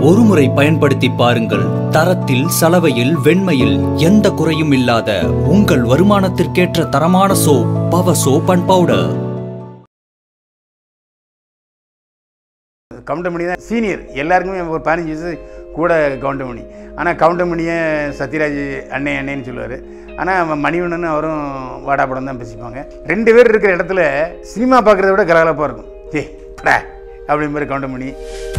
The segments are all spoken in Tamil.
ஒருமுறை பயன்படுத்தி பாருங்கள் தரத்தில் சலவையில் வெண்மையில் எந்த குறையும் இல்லாத உங்கள் வருமானத்திற்கேற்ற தரமான soap power soap and powder Goundamani தான் சீனியர் எல்லாருக்குமே ஒரு பதினஞ்சு வயசு கூட கவுண்டமணி ஆனால் கவுண்டமணியை சத்யராஜ் அண்ணே அண்ணேன்னு சொல்லுவார் ஆனால் மணிவண்ணன் அவரும் வாடா படம் தான் பேசிப்பாங்க ரெண்டு பேர் இருக்கிற இடத்துல சினிமா பார்க்குறத விட கலகலப்பாக இருக்கும் ஏ படா அப்படி மாதிரி கவுண்டமணி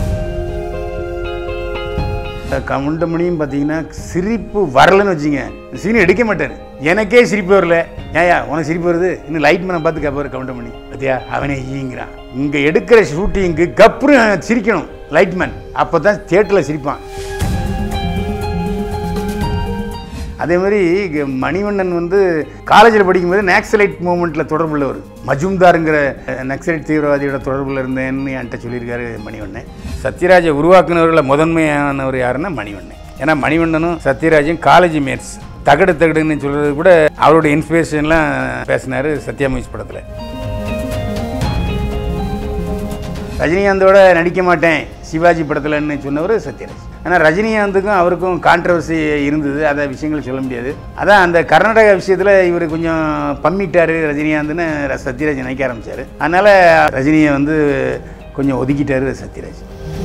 இந்த கவுண்டமணியும் பார்த்தீங்கன்னா சிரிப்பு வரலன்னு வச்சுங்க சீன் எடுக்க மாட்டார் எனக்கே சிரிப்பு வரல ஏயா உனக்கு சிரிப்பு வருது இன்னும் லைட் மேனை பார்த்து கேட்பாரு கவுண்டமணி பார்த்தியா அவனே ஈங்கிறான் இங்கே எடுக்கிற ஷூட்டிங்க்கு கப்புரு சிரிக்கணும் லைட்மேன் அப்போ தான் தேட்டரில் சிரிப்பான் அதே மாதிரி இங்க மணிவண்ணன் வந்து காலேஜில் படிக்கும்போது நேக்சலைட் மூமெண்ட்டில் தொடர்புள்ளவர் மஜும்தாருங்கிற அஹ், நக்சலைட் தீவிரவாதியோட தொடர்பில் இருந்தேன்னு என்கிட்ட சொல்லியிருக்காரு மணிவண்ணன் சத்யராஜை உருவாக்குனவர்களில் முதன்மையானவர் யாருன்னா மணிவண்ணன் ஏன்னா மணிவண்ணனும் சத்யராஜும் காலேஜ் மேட்ஸ் தகடு தகடுன்னு சொல்கிறது கூட அவருடைய இன்ஸ்பிரேஷன்லாம் பேசினார் சத்யா மூவிஸ் படத்தில் ரஜினிகாந்தோட நடிக்க மாட்டேன் சிவாஜி படத்தில்னு சொன்னவர் சத்யராஜ் ஆனால் ரஜினிகாந்துக்கும் அவருக்கும் கான்ட்ரவர்சி இருந்தது அதை விஷயங்கள் சொல்ல முடியாது அதான் அந்த கர்நாடகா விஷயத்தில் இவர் கொஞ்சம் பம்மிட்டார் ரஜினிகாந்த்னு ர- சத்யராஜ் நினைக்க ஆரம்பித்தார் அதனால் ரஜினியை வந்து கொஞ்சம் ஒதுக்கிட்டாரு சத்யராஜ்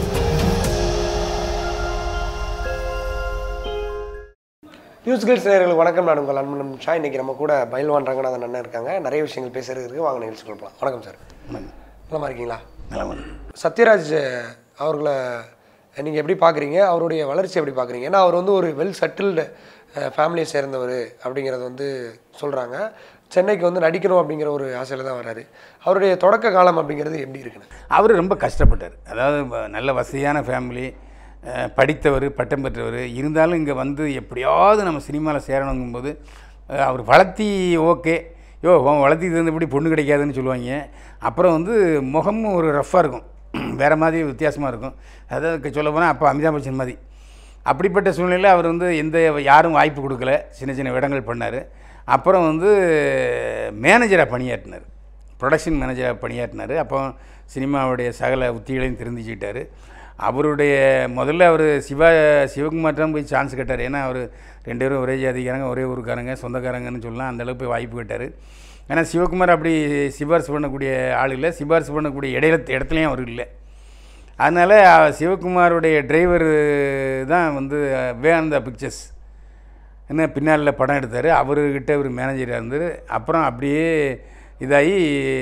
நியூஸ் கில்ஸ் நேயர்களுக்கு வணக்கம் நான் உங்கள் அன்பன் ஷா இன்னைக்கு நம்ம கூட பயில்வான் ரங்கநாதன் அண்ணன் இருக்காங்க நிறைய விஷயங்கள் பேசுறது இருக்கு வாங்க நிகழ்ச்சி கொடுப்போம் வணக்கம் சார் நலமா இருக்கீங்களா நிலமன் சத்யராஜ் அவர்களை நீங்கள் எப்படி பார்க்குறீங்க அவருடைய வளர்ச்சி எப்படி பார்க்குறீங்க ஏன்னா அவர் வந்து ஒரு வெல் செட்டில்டு ஃபேமிலியை சேர்ந்தவர் அப்படிங்கிறது வந்து சொல்கிறாங்க சென்னைக்கு வந்து நடிக்கணும் அப்படிங்கிற ஒரு ஆசையில் தான் வராரு அவருடைய தொடக்க காலம் அப்படிங்கிறது எப்படி இருக்குன்னு அவர் ரொம்ப கஷ்டப்பட்டார் அதாவது வ- நல்ல வசதியான ஃபேமிலி அஹ், படித்தவர் பட்டம் பெற்றவர் இருந்தாலும் இங்கே வந்து எப்படியாவது நம்ம சினிமாவில் சேரணுங்கும்போது அஹ், அவர் வளர்த்தி ஓகே யோ உன் வளர்த்தி இருந்தபடி பொண்ணு கிடைக்காதுன்னு சொல்லுவாங்க அப்புறம் வந்து முகமும் ஒரு ரஃப்பாக இருக்கும் வேறு மாதிரி வித்தியாசமாக இருக்கும் அதாவது சொல்ல போனால் அப்போ அமிதாப் பச்சன் மாதிரி அப்படிப்பட்ட சூழ்நிலையில் அவர் வந்து எந்த யாரும் வாய்ப்பு கொடுக்கல சின்ன சின்ன இடங்கள் பண்ணார் அப்புறம் வந்து மேனேஜராக பணியாற்றினார் ப்ரொடக்ஷன் மேனேஜராக பணியாற்றினார் அப்போ சினிமாவுடைய சகல உத்திகளையும் தெரிஞ்சுக்கிட்டார் அவருடைய முதல்ல அவர் சிவா சிவகுமார்ட்டம் போய் சான்ஸ் கேட்டார் ஏன்னா அவர் ரெண்டு பேரும் ஒரே ஜாதிக்காரங்க ஒரே ஊருக்காரங்க சொந்தக்காரங்கன்னு சொல்லலாம் அந்த அளவுக்கு போய் வாய்ப்பு கேட்டார் ஏன்னா சிவகுமார் அப்படி சிபாரிசு பண்ணக்கூடிய ஆள் இல்லை சிபாரிசு பண்ணக்கூடிய இடையில இடத்துலையும் அவர் இல்லை அதனால் சிவகுமாருடைய டிரைவர் தான் வந்து வேகானந்தா பிக்சர்ஸ் என்ன பின்னால் படம் எடுத்தார் அவர்கிட்ட ஒரு மேனேஜராக இருந்தார் அப்புறம் அப்படியே இதாகி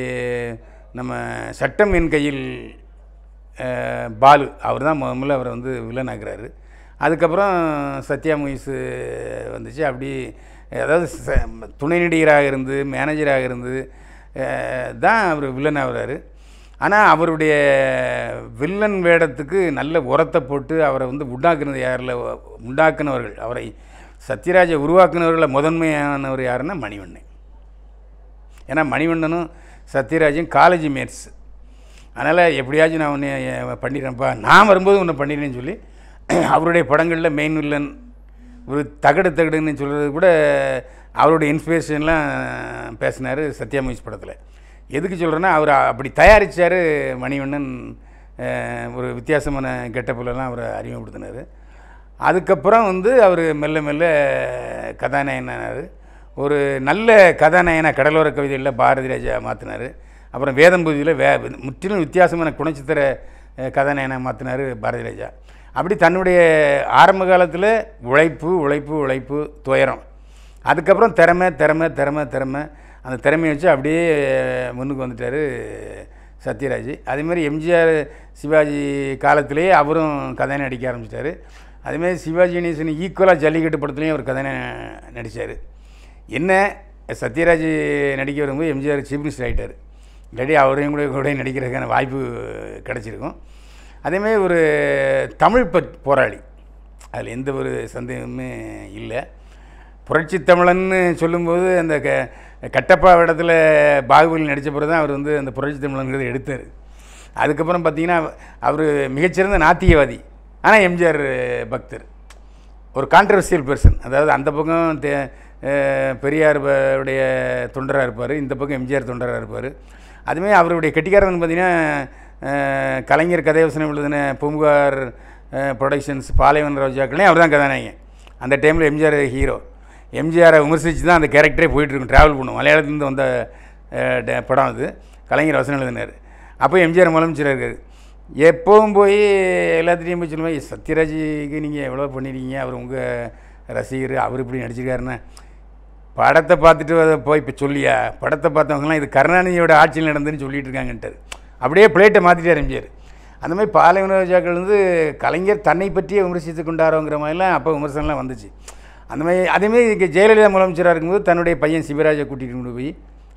நம்ம சட்டம் என் கையில் அஹ், பாலு அவர் தான் முதல்ல அவரை வந்து வில்லன் ஆக்குறாரு அதுக்கப்புறம் சத்யா மூவிஸ் வந்துச்சு அப்படி அதாவது ச- துணை நடிகராக இருந்து மேனேஜராக இருந்து அஹ், தான் அவர் வில்லன் ஆகுறாரு ஆனால் அவருடைய வில்லன் வேடத்துக்கு நல்ல உரத்தை போட்டு அவரை வந்து உண்டாக்குனது யாரில் உண்டாக்குனவர்கள் அவரை சத்யராஜை உருவாக்குனவர்களில் முதன்மையானவர் யாருன்னா மணிவண்ணன் ஏன்னா மணிவண்ணனும் சத்யராஜும் காலேஜ் மேட்ஸ் அதனால் எப்படியாச்சும் நான் உன்னை பண்ணிடுறேன்ப்பா நான் வரும்போது உன்னை பண்ணிடுறேன்னு சொல்லி அவருடைய படங்களில் மெயின் வில்லன் ஒரு தகடு தகடுன்னு சொல்கிறது கூட அவருடைய இன்ஸ்பிரேஷன்லாம் பேசினார் சத்யா மூவிஸ் படத்தில் எதுக்கு சொல்கிறேன்னா அவர் அப்படி தயாரித்தார் மணிவண்ணன் அஹ், ஒரு வித்தியாசமான கெட்டப்புலலாம் அவரை அறிமுகப்படுத்தினார் அதுக்கப்புறம் வந்து அவர் மெல்ல மெல்ல கதாநாயகனானார் ஒரு நல்ல கதாநாயகனா கடலோர கவிதையில் பாரதி ராஜா மாற்றினார் அப்புறம் வேதம்பூதியில் வே முற்றிலும் வித்தியாசமான குணச்சித்திர அஹ், கதாநாயகனா மாற்றினார் பாரதி ராஜா அப்படி தன்னுடைய ஆரம்ப காலத்தில் உழைப்பு உழைப்பு உழைப்பு துயரம் அதுக்கப்புறம் திறமை திறமை திறமை திறமை அந்த திறமையை வச்சு அப்படியே முன்னுக்கு வந்துட்டார் சத்யராஜ் அதேமாதிரி எம்ஜிஆர் சிவாஜி காலத்திலேயே அவரும் கதை நடிக்க ஆரம்பிச்சிட்டாரு அதேமாதிரி சிவாஜி கணேசன் ஈக்குவலாக ஜல்லிக்கட்டு படத்துலையும் அவர் கதை நடித்தார் என்ன சத்யராஜ் நடிக்க வரும்போது எம்ஜிஆர் சீஃப் மினிஸ்டர் ஆகிட்டார் இல்லாட்டி அவரையும் கூட கூட நடிக்கிறதுக்கான வாய்ப்பு கிடச்சிருக்கும் அதேமாதிரி ஒரு தமிழ் பற் போராளி அதில் எந்த ஒரு சந்தேகமுமே இல்லை புரட்சி தமிழன்னு சொல்லும்போது அந்த க கட்டப்பா இடத்துல பாகுபலி நடித்த பிறகு தான் அவர் வந்து அந்த புரட்சி தமிழங்கிறத எடுத்தார் அதுக்கப்புறம் பார்த்தீங்கன்னா அவர் மிகச்சிறந்த நாத்தியவாதி ஆனால் எம்ஜிஆர் பக்தர் ஒரு கான்ட்ரவர்சியல் பர்சன் அதாவது அந்த பக்கம் தே அஹ் பெரியார் ப- உடைய தொண்டராக இருப்பார் இந்த பக்கம் எம்ஜிஆர் தொண்டராக இருப்பார் அதுமாதிரி அவருடைய கெட்டிக்காரன் பார்த்தீங்கன்னா அஹ் கலைஞர் கதைவசனம் எழுதின பூம்புகார் ப்ரொடக்ஷன்ஸ் பாலைவன் ரோஜாக்களையும் அவர் தான் கதாநாயகன் அந்த டைமில் எம்ஜிஆர் ஹீரோ எம்ஜிஆரை விமர்சித்து தான் அந்த கேரக்டரே போயிட்டுருக்கும் ட்ராவல் பண்ணும் மலையாளத்துலேருந்து வந்த அஹ், ட- படம் அது கலைஞர் வசனம் எழுதினார் அப்போ எம்ஜிஆர் முதலமைச்சராக இருக்காரு எப்பவும் போய் எல்லாத்துலேயும் போய் சொல்லுவேன் சத்யராஜுக்கு நீங்கள் எவ்வளோ பண்ணியிருக்கீங்க அவர் உங்கள் ரசிகர் அவர் இப்படி நடிச்சிருக்காருன்னா படத்தை பார்த்துட்டு அதை போய் இப்போ சொல்லியா படத்தை பார்த்தவங்கலாம் இது கருணாநிதியோட ஆட்சியில் நடந்துன்னு சொல்லிட்டு இருக்காங்கன்ட்டார் அப்படியே பிளேட்டை மாற்றிட்டார் எம்ஜிஆர் அந்த மாதிரி பாலைவன ரோஜாக்கள் வந்து கலைஞர் தன்னை பற்றியே விமர்சித்து கொண்டாரோங்கிற மாதிரிலாம் அப்போ விமர்சனம்லாம் வந்துச்சு அந்த மாதிரி அதேமாதிரி இங்கே ஜெயலலிதா முதலமைச்சராக இருக்கும்போது தன்னுடைய பையன் சிவராஜை கூட்டிகிட்டு கொண்டு போய்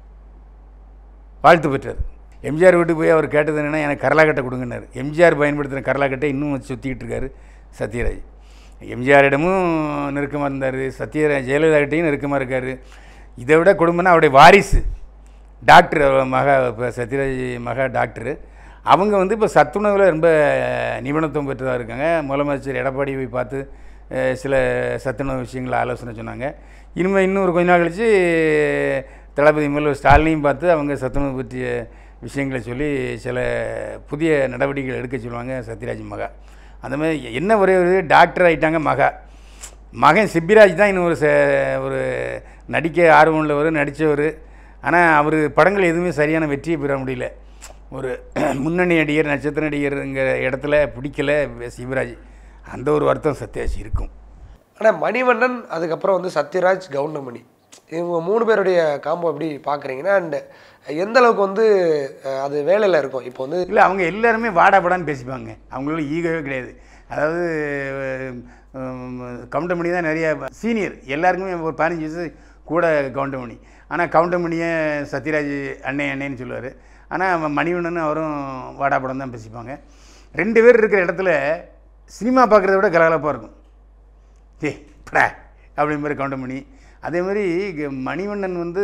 வாழ்த்து பெற்றார் எம்ஜிஆர் வீட்டுக்கு போய் அவர் கேட்டது என்னென்னா எனக்கு கரலாக்கட்டை கொடுங்கன்னாரு எம்ஜிஆர் பயன்படுத்தின கரலாக்கட்டை இன்னும் வச்சு சுற்றிக்கிட்டு இருக்காரு சத்யராஜ் எம்ஜிஆரிடமும் நெருக்கமாக இருந்தார் சத்யராஜ் ஜெயலலிதா கிட்டேயும் நெருக்கமாக இருக்கார் இதை விட கொடுமைன்னா அவருடைய வாரிசு டாக்டர் அவர் மகா இப்போ சத்யராஜ் மகா டாக்டரு அவங்க வந்து இப்போ சத்துணவில் ரொம்ப நிபுணத்துவம் பெற்றதாக இருக்காங்க முதலமைச்சர் எடப்பாடி போய் பார்த்து அஹ், சில சத்துணவு விஷயங்களை ஆலோசனை சொன்னாங்க இனிமேல் இன்னும் ஒரு கொஞ்ச நாள் கழித்து தளபதி முதல்வர் ஸ்டாலினையும் பார்த்து அவங்க சத்துணவு பற்றிய விஷயங்களை சொல்லி சில புதிய நடவடிக்கைகள் எடுக்க சொல்லுவாங்க சத்யராஜ் மகா அந்த மாதிரி என்ன ஒரே ஒரு டாக்டர் ஆகிட்டாங்க மகா மகன் சிப்பிராஜ் தான் இன்னும் ஒரு ச ஒரு நடிக்க ஆர்வம் உள்ளவர் நடித்தவர் ஆனால் அவர் படங்கள் எதுவுமே சரியான வெற்றியை பெற முடியல ஒரு முன்னணி நடிகர் நட்சத்திர நடிகருங்கிற இடத்துல பிடிக்கல சிவராஜ் அந்த ஒரு வருத்தம் சத்யாஜ் இருக்கும் ஆனால் மணிவண்ணன் அதுக்கப்புறம் வந்து சத்யராஜ் கவுண்டமணி இவங்க மூணு பேருடைய காம்போ எப்படி பார்க்குறீங்கன்னா அண்ட் எந்த அளவுக்கு வந்து அஹ், அது வேலையில் இருக்கும் இப்போ வந்து இல்லை அவங்க எல்லாருமே வாடா படான்னு பேசிப்பாங்க அவங்களோட ஈகோவே கிடையாது அதாவது கவுண்டமணி தான் நிறைய சீனியர் எல்லாருக்குமே ஒரு பதினஞ்சு வயசு கூட கவுண்டமணி ஆனால் கவுண்டமணியை சத்யராஜ் அண்ணே அண்ணேன்னு சொல்லுவார் ஆனால் மணிவண்ணன் அவரும் வாடா படம் தான் பேசிப்பாங்க ரெண்டு பேர் இருக்கிற இடத்துல சினிமா பார்க்குறத விட கலகலப்பாக இருக்கும் ஏ படா அப்படி மாதிரி கவுண்டமணி அதே மாதிரி இங்க மணிவண்ணன் வந்து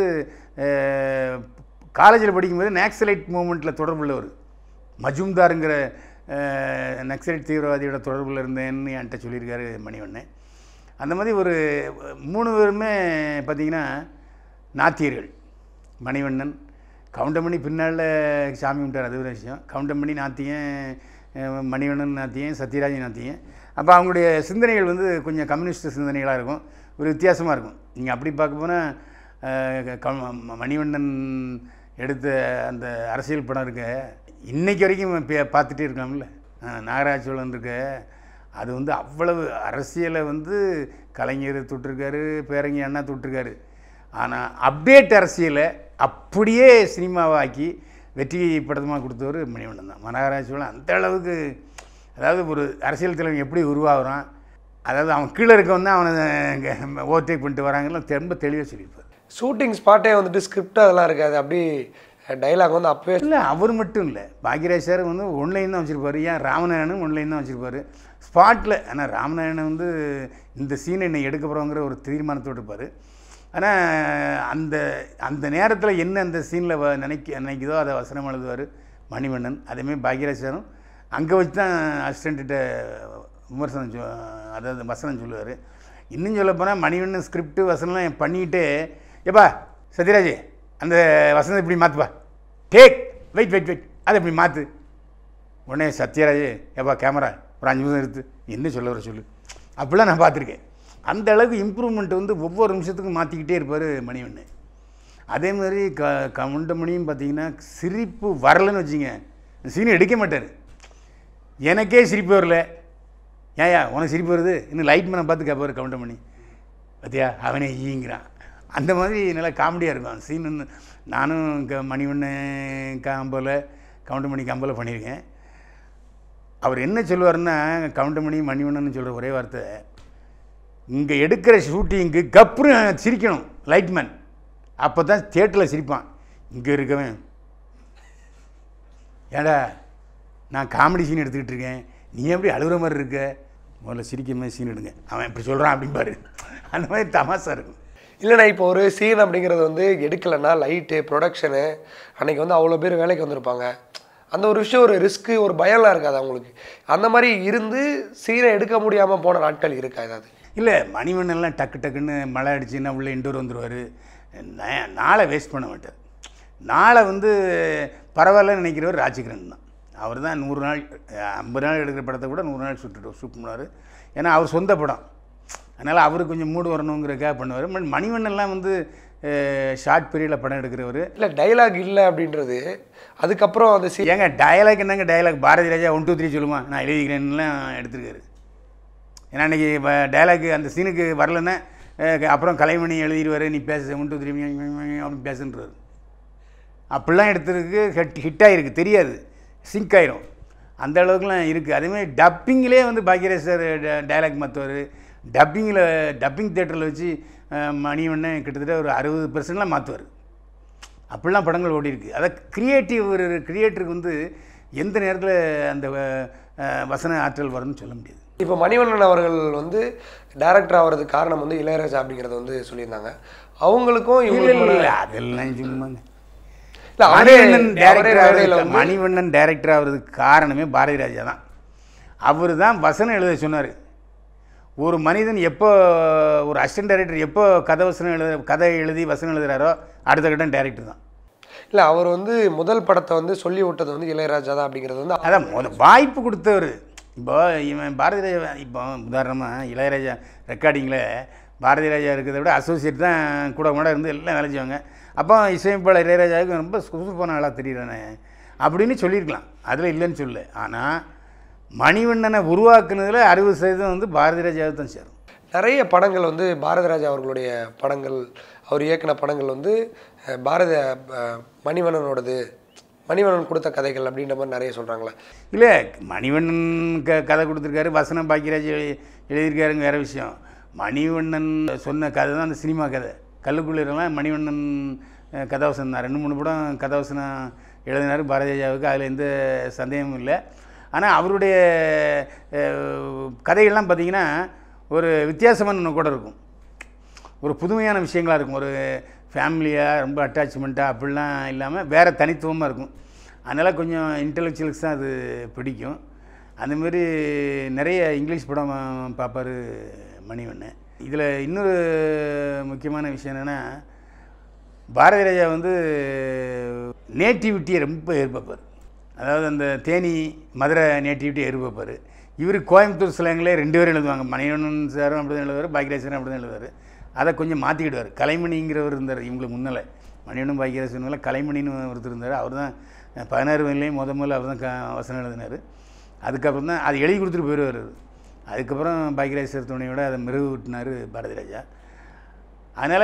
காலேஜில் படிக்கும்போது நேக்சலைட் மூமெண்ட்டில் தொடர்புள்ளவர் மஜும்தாருங்கிற அஹ், நக்சலைட் தீவிரவாதியோட தொடர்பில் இருந்தேன்னு என்கிட்ட சொல்லியிருக்காரு மணிவண்ணன் அந்த மாதிரி ஒரு மூணு பேருமே பார்த்திங்கன்னா நாத்தியர்கள் மணிவண்ணன் கவுண்டமணி பின்னால் சாமி கும்பிட்டார் அது ஒரு விஷயம் கவுண்டமணி நாத்தியன் அஹ், மணிவண்ணன் நாத்தியன் சத்யராஜ் நாத்தியன் அப்போ அவங்களுடைய சிந்தனைகள் வந்து கொஞ்சம் கம்யூனிஸ்ட் சிந்தனைகளாக இருக்கும் ஒரு வித்தியாசமாக இருக்கும் நீங்கள் அப்படி பார்க்க போனால் மணிவண்ணன் எடுத்த அந்த அரசியல் படம் இருக்க இன்னைக்கு வரைக்கும் பே- பார்த்துட்டே இருக்கலாம்ல அஹ், நாகராஜ சோழன் இருக்க அது வந்து அவ்வளவு அரசியலை வந்து கலைஞர் தொட்டிருக்காரு பேரங்கி அண்ணா தொட்டிருக்காரு ஆனால் அப்டேட் அரசியலை அப்படியே சினிமாவாக்கி வெற்றி படமாக கொடுத்தவர் மணிவண்ணன் தான் மனோகராஜ சோழன் அந்த அளவுக்கு அதாவது ஒரு அரசியல் தலைவன் எப்படி உருவாகுறான் அதாவது அவன் கீழே இருக்கவன் தான் அவனை ஓவர்டேக் பண்ணிட்டு வராங்கலாம் ரொம்ப தெளிவாக சொல்லியிருப்பார் ஷூட்டிங் ஸ்பாட்டே வந்துட்டு ஸ்கிரிப்ட் அதெல்லாம் இருக்காது அப்படி டைலாக் வந்து அப்பவே இல்லை அவர் மட்டும் இல்லை பாக்யராஜ் சார் வந்து ஒன்லைன் தான் வச்சுருப்பாரு ஏன் ராமநாயணனும் ஒன்லைன் தான் வச்சுருப்பாரு ஸ்பாட்டில் ஆனால் ராமநாயணன் வந்து இந்த சீனை என்னை எடுக்க போகிறோங்கிற ஒரு தீர்மானத்தோடு இருப்பார் ஆனால் அந்த அந்த நேரத்தில் என்ன அந்த சீனில் நினைக்க நினைக்குதோ அதை வசனம் எழுதுவார் மணிவண்ணன் அதேமாதிரி பாக்யராஜ் சாரும் அங்கே வச்சு தான் அசிஸ்டண்ட்டிட்ட விமர்சனம் சொ அதாவது வசனம் சொல்லுவார் இன்னும் சொல்லப்போனால் மணிவண்ணன் ஸ்கிரிப்ட் வசனம்லாம் பண்ணிக்கிட்டு ஏப்பா சத்யராஜ் அந்த வசனத்தை இப்படி மாற்றுப்பா டேக் வெயிட் வெயிட் வெயிட் அதை இப்படி மாற்று உடனே சத்யராஜ் ஏப்பா கேமரா ஒரு அஞ்சு நிமிஷம் எடுத்து என்ன சொல்ல வர சொல்லு அப்படிலாம் நான் பார்த்துருக்கேன் அந்த அளவுக்கு இம்ப்ரூவ்மெண்ட் வந்து ஒவ்வொரு நிமிஷத்துக்கும் மாற்றிக்கிட்டே இருப்பார் மணிவண்ணன் அதே மாதிரி க கவுண்டமணியும் பார்த்தீங்கன்னா சிரிப்பு வரலன்னு வச்சுங்க சீனை எடுக்க மாட்டார் எனக்கே சிரிப்பு வரல ஏயா உனக்கு சிரிப்பு வருது இன்னும் லைட் மேனை பார்த்து கேட்பாரு கவுண்டமணி பார்த்தியா அவனே ஈங்கிறான் அந்த மாதிரி நல்லா காமெடியாக இருக்கும் அந்த சீன் நானும் க மணிவண்ணு காம்போல கவுண்டமணி காம்போல பண்ணியிருக்கேன் அவர் என்ன சொல்லுவாருன்னா கவுண்டமணி மணிவண்ணன் சொல்கிற ஒரே வார்த்தை இங்கே எடுக்கிற ஷூட்டிங்க்கு கப்புன்னு சிரிக்கணும் லைட்மேன் அப்போ தான் தேட்டரில் சிரிப்பான் இங்கே இருக்கவன் ஏடா நான் காமெடி சீன் எடுத்துக்கிட்டு இருக்கேன் நீ எப்படி அழுகுற மாதிரி இருக்க முதல்ல சிரிக்கிற மாதிரி சீன் எடுங்க அவன் இப்படி சொல்கிறான் அப்படிம்பாரு அந்த மாதிரி தமாசா இருக்கும் இல்லைண்ணா இப்போ ஒரு சீன் அப்படிங்கிறது வந்து எடுக்கலைன்னா லைட்டு ப்ரொடக்ஷனு அன்னைக்கு வந்து அவ்வளோ பேர் வேலைக்கு வந்திருப்பாங்க அந்த ஒரு விஷயம் ஒரு ரிஸ்க்கு ஒரு பயம்லாம் இருக்காது அவங்களுக்கு அந்த மாதிரி இருந்து சீனை எடுக்க முடியாமல் போன நாட்கள் இருக்கா ஏதாவது இல்லை மணிவண்ணன்லாம் டக்கு டக்குன்னு மழை அடிச்சுன்னா உள்ளே இண்டோர் வந்துடுவார் நாளை வேஸ்ட் பண்ண மாட்டார் நாளை வந்து பரவாயில்லன்னு நினைக்கிறவர் ராஜகிரண் தான் அவர் தான் நூறு நாள் ஐம்பது நாள் எடுக்கிற படத்தை கூட நூறு நாள் சுட்டுட்டு ஷூட் பண்ணுவார் ஏன்னா அவர் சொந்த படம் அதனால் அவருக்கு கொஞ்சம் மூடு வரணுங்கிறக்காக பண்ணுவார் மணிவண்ணன்லாம் வந்து ஷார்ட் பீரியடில் படம் எடுக்கிறவர் இல்லை டைலாக் இல்லை அப்படின்றது அதுக்கப்புறம் அந்த சி ஏங்க டயலாக் என்னங்க dialogue Bharathi Raja one two three சொல்லுமா நான் எழுதிக்கிறேன்லாம் எடுத்திருக்காரு ஏன்னா இன்றைக்கி டயலாக் அந்த சீனுக்கு வரலன்னா அஹ், அப்புறம் கலைமணி எழுதிடுவார் நீ பேச ஒன் டூ த்ரீ அப்படின்னு பேசுன்றாரு அப்படிலாம் எடுத்துருக்கு ஹிட் ஹிட் ஆகிருக்கு தெரியாது சிங்க் ஆயிரும் அந்த அளவுக்குலாம் இருக்குது அதேமாதிரி டப்பிங்லேயே வந்து பாக்யராஜ் சார் டயலாக் மாற்றுவார் டப்பிங்கில் டப்பிங் தேட்டரில் வச்சு அஹ், மணிவண்ணன் கிட்டத்தட்ட ஒரு அறுபது பெர்சன்ட்லாம் மாற்றுவார் அப்படிலாம் படங்கள் ஓடி இருக்கு அதை கிரியேட்டிவ் ஒரு கிரியேட்டருக்கு வந்து எந்த நேரத்தில் அந்த அஹ், வசன ஆற்றல் வரும்னு சொல்ல முடியாது இப்போ மணிவண்ணன் அவர்கள் வந்து டைரக்டர் ஆகிறதுக்கு காரணம் வந்து இளையராஜா அப்படிங்கிறத வந்து சொல்லியிருந்தாங்க அவங்களுக்கும் இல்லை இவங்களுக்கும் இல்லை அதெல்லாம் சும்மாங்க இல்ல, அவரே மணிவண்ணன் அவரே டேரக்டர் மேடையில ஆகிறதுக்கு வந்து மணிவண்ணன் டேரக்டர் ஆகிறதுக்கு காரணமே பாரதி ராஜா தான் அவர் தான் வசனம் எழுத சொன்னார் ஒரு மனிதன் எப்போ ஒரு அசிஸ்டன்ட் டைரக்டர் எப்போ கதை வசனம் எழுத கதை எழுதி வசனம் எழுதுறாரோ அடுத்த கட்டம் டேரக்டர் தான் இல்லை அவர் வந்து முதல் படத்தை வந்து சொல்லி விட்டது வந்து இளையராஜா தான் அப்படிங்கிறது வந்து அதான் முத வாய்ப்பு கொடுத்தவர் இப்போ இவன் பாரதி ராஜா இப்போ உதாரணமாக இளையராஜா ரெக்கார்டிங்கில் பாரதி ராஜா இருக்கிறத விட அசோசியேட் தான் கூட கூட இருந்து எல்லாம் வேலை செய்வாங்க அப்போ இசையமைப்பாளர் இளையராஜாவுக்கு ரொம்ப சுறுசுறுப்பான ஆளாக தெரியுறானே அப்படின்னு சொல்லியிருக்கலாம் அதில் இல்லைன்னு சொல்லு ஆனால் மணிவண்ணனை உருவாக்குனதில் அறுபது சதவீதம் வந்து பாரதி ராஜாவுக்கு தான் சேரும் நிறைய படங்கள் வந்து பாரதி ராஜா அவர்களுடைய படங்கள் அவர் இயக்குன படங்கள் வந்து அஹ், பாரத அஹ், மணிவண்ணனோடது மணிவண்ணன் கொடுத்த கதைகள் அப்படின்ற மாதிரி நிறைய சொல்கிறாங்களே இல்லை மணிவண்ணன் க கதை கொடுத்துருக்காரு வசனம் பாக்கியராஜ் எழு- எழுதியிருக்காருங்க வேறு விஷயம் மணிவண்ணன் சொன்ன கதை தான் அந்த சினிமா கதை கல்லுக்குள்ளலாம் மணிவண்ணன் அஹ், கதாவசனம் தான் ரெண்டு மூணு படம் கதாவசனம் எழுதினார் பாரதியாஜாவுக்கு அதில் எந்த சந்தேகமும் இல்லை ஆனால் அவருடைய அஹ், கதைகள்லாம் பார்த்தீங்கன்னா ஒரு வித்தியாசமான ஒன்று கூட இருக்கும் ஒரு புதுமையான விஷயங்களாக இருக்கும் ஒரு ஃபேமிலியாக ரொம்ப அட்டாச்மெண்ட்டாக அப்படிலாம் இல்லாமல் வேறு தனித்துவமாக இருக்கும் அதனால் கொஞ்சம் இன்டெலெக்சுவல்ஸ் தான் அது பிடிக்கும் அந்த மாதிரி நிறைய இங்கிலீஷ் படம் பார்ப்பார் மணிவண்ணன் இதில் இன்னொரு முக்கியமான விஷயம் என்னென்னா பாரதி ராஜா வந்து நேட்டிவிட்டியை ரொம்ப எதிர்பார்ப்பார் அதாவது அந்த தேனி மதுரை நேட்டிவிட்டியை எதிர்பார்ப்பார் இவர் கோயம்புத்தூர் ஸ்லாங்லேயே ரெண்டு பேரும் எழுதுவாங்க மணிவண்ணன் சாரும் அப்படி தான் எழுதுவார் பாக்யராஜ் சாரும் அப்படி தான் எழுதுவார் அதை கொஞ்சம் மாற்றிக்கிடுவார் கலைமணிங்கிறவர் இருந்தார் இவங்களுக்கு முன்னால் மணிவண்ணன் பாக்யராஜ் சொன்னால கலைமணின்னு ஒருத்தர் இருந்தார் அவர் தான் பதினாறு வயதுலேயும் முத முதல்ல அவர் தான் க வசனம் எழுதினார் அதுக்கப்புறம் தான் அது எழுதி கொடுத்துட்டு போயிடுவார் அவரு. அதுக்கப்புறம் பாக்யராஜ் சார் துணையோட அதை மெருகு விட்டினார் பாரதி ராஜா அதனால்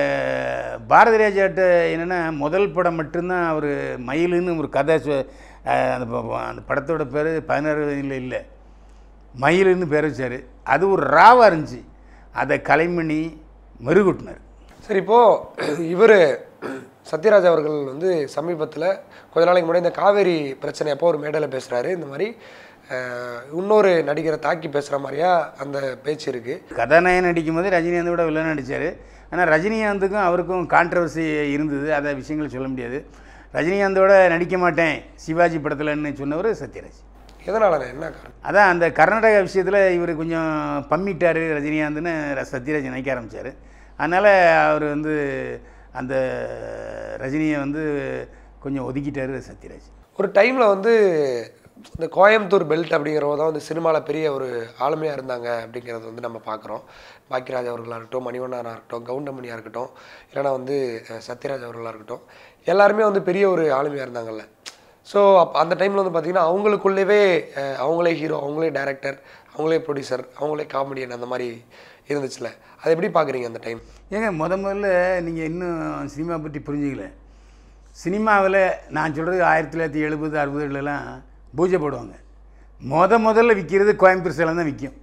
பாரதி ராஜாட்ட என்னென்னா முதல் படம் மட்டும்தான் அவர் மயிலுன்னு ஒரு கதை சொ- அஹ் அந்த ப- அந்த படத்தோட பேர் பதினாறு வயதில் இல்லை மயிலுன்னு பேர் வச்சார் அது ஒரு ராவாக இருந்துச்சு அதை கலைமணி மெருகுட்டினார் சரி இப்போது இவர் சத்யராஜ் அவர்கள் வந்து சமீபத்தில் கொஞ்ச நாளைக்கு முன்னாடி இந்த காவேரி பிரச்சனை அப்போ ஒரு மேடையில் பேசுகிறாரு இந்த மாதிரி அஹ், இன்னொரு நடிகரை தாக்கி பேசுகிற மாதிரியா அந்த பேச்சு இருக்குது கதாநாயகன் நடிக்கும்போது ரஜினிகாந்தோட வில்லன் நடித்தார் ஆனால் ரஜினிகாந்துக்கும் அவருக்கும் கான்ட்ரவர்சி இருந்தது அதை விஷயங்கள் சொல்ல முடியாது ரஜினிகாந்தோட நடிக்க மாட்டேன் சிவாஜி படத்தில்னு சொன்னவர் சத்யராஜ் எதனாலண்ணே என்ன காரணம் அதான் அந்த கர்நாடகா விஷயத்தில் இவர் கொஞ்சம் பம்மிட்டார் ரஜினிகாந்த்னு ர- சத்யராஜ் நினைக்க ஆரம்பித்தார் அதனால் அவர் வந்து அந்த ரஜினியை வந்து கொஞ்சம் ஒதுக்கிட்டார் சத்யராஜ் ஒரு டைமில் வந்து இந்த கோயம்புத்தூர் பெல்ட் அப்படிங்கிறவங்க தான் வந்து சினிமாவில் பெரிய ஒரு ஆளுமையாக இருந்தாங்க அப்படிங்கிறது வந்து நம்ம பார்க்குறோம் பாக்கியராஜ் அவர்களாக இருக்கட்டும் மணிவண்ணனாக இருக்கட்டும் கவுண்டமணியாக இருக்கட்டும் இல்லைனா வந்து அஹ், சத்யராஜ் அவர்களாக இருக்கட்டும் எல்லாருமே வந்து பெரிய ஒரு ஆளுமையாக இருந்தாங்கல்ல ஸோ அப்போ அந்த டைமில் வந்து பார்த்திங்கன்னா அவங்களுக்குள்ளேவே அஹ், அவங்களே ஹீரோ அவங்களே டைரக்டர் அவங்களே ப்ரொடியூசர் அவங்களே காமெடியன் அந்த மாதிரி இருந்துச்சுல அதை எப்படி பார்க்குறீங்க அந்த டைம் ஏங்க முத முதல்ல நீங்கள் இன்னும் சினிமா பற்றி புரிஞ்சுக்கல சினிமாவில் நான் சொல்கிறது ஆயிரத்தி தொள்ளாயிரத்தி எழுபது அறுபதுலலாம் பூஜை போடுவாங்க முத முதல்ல விற்கிறது கோயம்புத்தூர் சேலம் தான் விற்கும்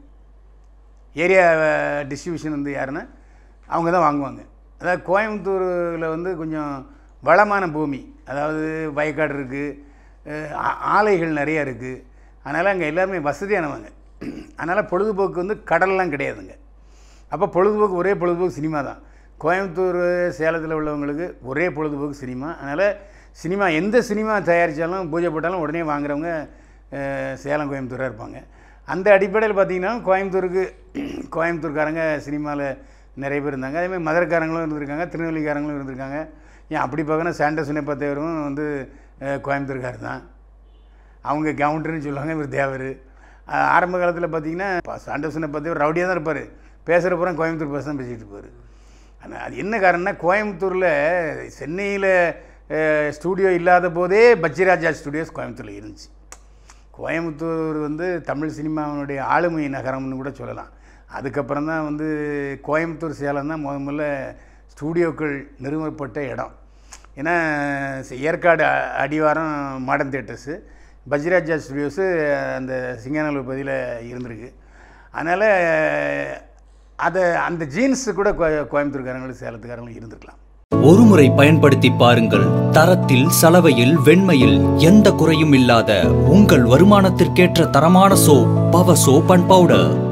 ஏரியா டிஸ்ட்ரிபியூஷன் வந்து யாருன்னா அவங்க தான் வாங்குவாங்க அதாவது கோயம்புத்தூரில் வந்து கொஞ்சம் வளமான பூமி அதாவது வயக்காடு இருக்குது ஆலைகள் நிறைய இருக்குது அதனால் அங்கே எல்லாருமே வசதியானவங்க அதனால் பொழுதுபோக்கு வந்து கடல்லாம் கிடையாதுங்க அப்போ பொழுதுபோக்கு ஒரே பொழுதுபோக்கு சினிமா தான் கோயம்புத்தூர் சேலத்தில் உள்ளவங்களுக்கு ஒரே பொழுதுபோக்கு சினிமா அதனால் சினிமா எந்த சினிமா தயாரித்தாலும் பூஜை போட்டாலும் உடனே வாங்குறவங்க அஹ், சேலம் கோயம்புத்தூராக இருப்பாங்க அந்த அடிப்படையில் பார்த்தீங்கன்னா கோயம்புத்தூருக்கு கோயம்புத்தூர்காரங்க சினிமாவில் நிறைய பேர் இருந்தாங்க அதேமாதிரி மதுரைக்காரங்களும் இருந்திருக்காங்க திருநெல்வேலிக்காரங்களும் இருந்திருக்காங்க ஏன் அப்படி பார்க்கணும் சாண்டஸ் சின்னப்பத்தேவரும் வந்து அஹ், கோயம்புத்தூர்காரர் தான் அவங்க கவுண்டர்னு சொல்லுவாங்க இவர் தேவர் அஹ் ஆரம்ப காலத்தில் பார்த்தீங்கன்னா சாண்டோசனை பார்த்து ரவுடியாக தான் இருப்பார் பேசுகிற பூரா கோயம்புத்தூர் பேச தான் பேசிகிட்டு இருப்பார் ஆனால் அது என்ன காரணம்னா கோயம்புத்தூரில் சென்னையில் ஸ்டூடியோ இல்லாத போதே பச்சிராஜா ஸ்டூடியோஸ் கோயம்புத்தூரில் இருந்துச்சு கோயம்புத்தூர் வந்து தமிழ் சினிமாவினுடைய ஆளுமை நகரம்னு கூட சொல்லலாம் அதுக்கப்புறம் தான் வந்து கோயம்புத்தூர் சேலம் தான் முத முதல்ல ஸ்டூடியோக்கள் நிறுவப்பட்ட இடம் ஏன்னா சி- ஏற்காடு அ- அடிவாரம் மாடர்ன் தேட்டர்ஸு பஜ்ராஜா ஸ்டுடியோஸு அந்த சிங்கானல்லூர் பகுதியில் இருந்திருக்கு அதனால் அதை அந்த ஜீன்ஸு கூட கோ- கோயம்புத்தூர்காரங்களும் சேலத்துக்காரங்களும் இருந்திருக்கலாம் ஒருமுறை பயன்படுத்தி பாருங்கள் தரத்தில் சலவையில் வெண்மையில் எந்த குறையும் இல்லாத உங்கள் வருமானத்திற்கேற்ற தரமான soap power soap and powder